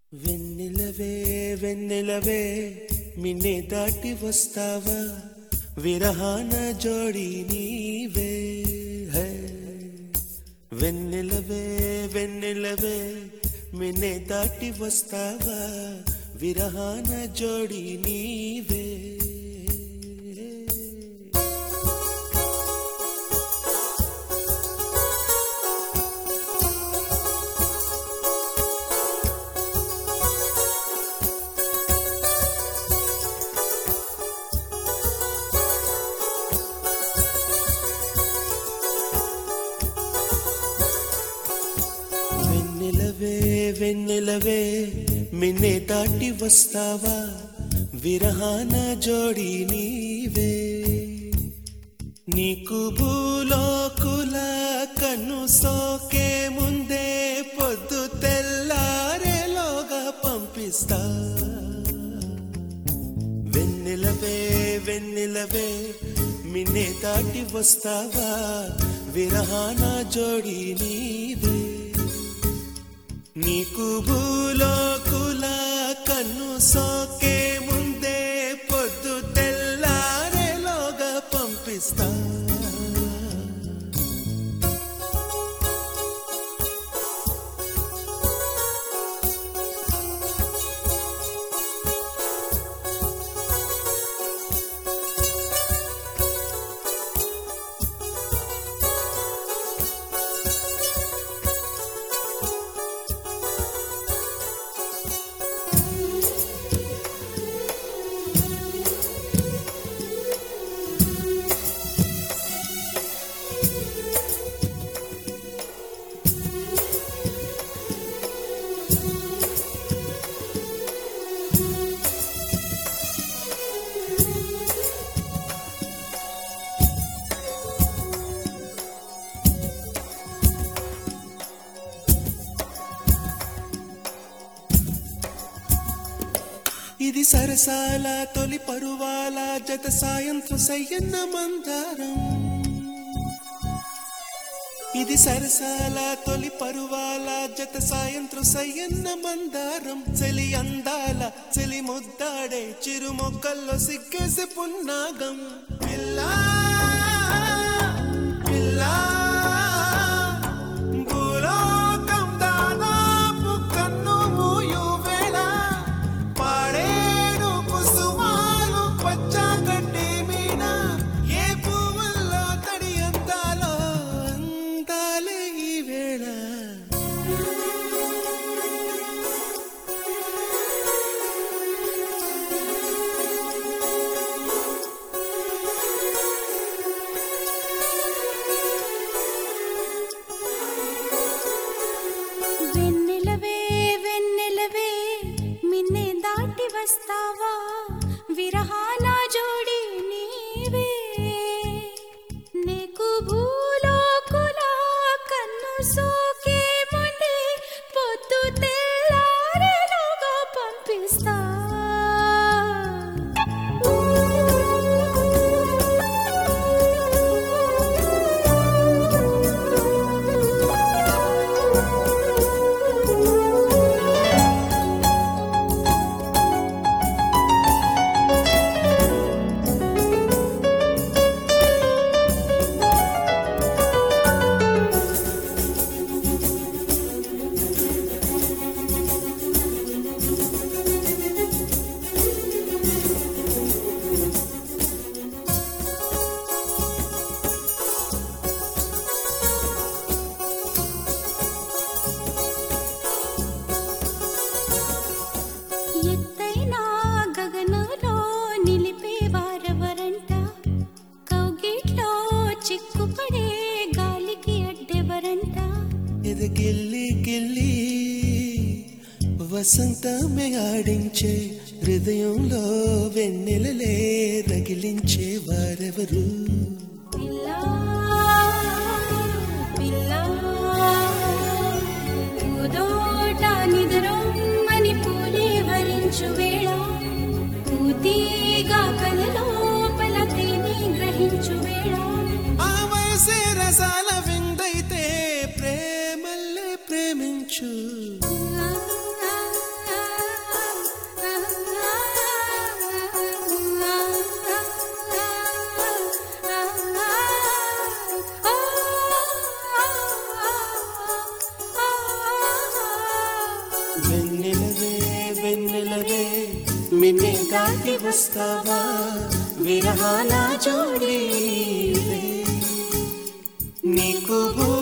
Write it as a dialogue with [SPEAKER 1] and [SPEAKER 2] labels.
[SPEAKER 1] వెన్నెలవే వెన్నెలవే మిన్నే దాటి వస్తావా విరహాన జోడి నీవే హై. వెన్నెలవే వెన్నెలవే మిన్నే దాటి వస్తావా విరహాన జోడి నీవే వెన్నెలవే వెన్నెలవే మిన్నే దాటి వస్తావా విరహాన జోడి నీవే నీకు భూలోకుల కన్ను సోకే ముందే పొద్దు తెల్లారేలోగా పంపిస్తా వెన్నెలవే వెన్నెలవే మిన్నే దాటి వస్తావా విరహాన జోడి నీవే నీకు భూలోకుల కన్ను సోకే ముందే పొద్దు తెల్లారేలోగా పంపిస్తా ఇది సరసాల తొలి పరువాల జత సాయంత్రం సయ్యన్న మందారం ఇది సరసాల తొలి పరువాల జత సాయంత్రం సయ్యన్న మందారం చలి అందాల చలి ముద్దాడే చిరు మొక్కల్లో సిగ్గేసి పున్నాగం పిల్లా పిల్లా భూలోకం దాదాపు కన్ను మూయు వేళ పాడేరు కుసుమాలు పచ్చగడ్డి మీన ఏ పువ్వుల్లో తడి అందాలో అందాలే ఈ వేళ
[SPEAKER 2] వెన్నెలవే వెన్నెలవే మిన్నే దాటి వస్తావా విరహాన జోడి నీవే నీకు భూలోకుల కన్ను సోకే ముందే పొద్దు తెల్లారేలోగా పంపిస్తా ఎత్తైన గగనంలో నిలిపే వారెవరంట కౌగిట్లో చిక్కుపడే గాలికి అడ్డెవరంట
[SPEAKER 1] ఇది గిల్లి గిల్లి వసంతమే ఆడించే హృదయంలో వెన్నెలలే రగిలించే వారెవరు
[SPEAKER 2] పిల్లా పిల్లా పూదోట నిద్రమ్మని పూలే వరించు వేళ పూతీగా కలలోపల తేని గ్రహించు వేళ
[SPEAKER 1] ఆ వయసే రసాల విందైతే ప్రేమల్లే ప్రేమించు
[SPEAKER 2] ఆ
[SPEAKER 1] వెన్నెలవే వెన్నెలవే మిన్నే దాటి వస్తావా విరహాల జోడీ నీకు భూ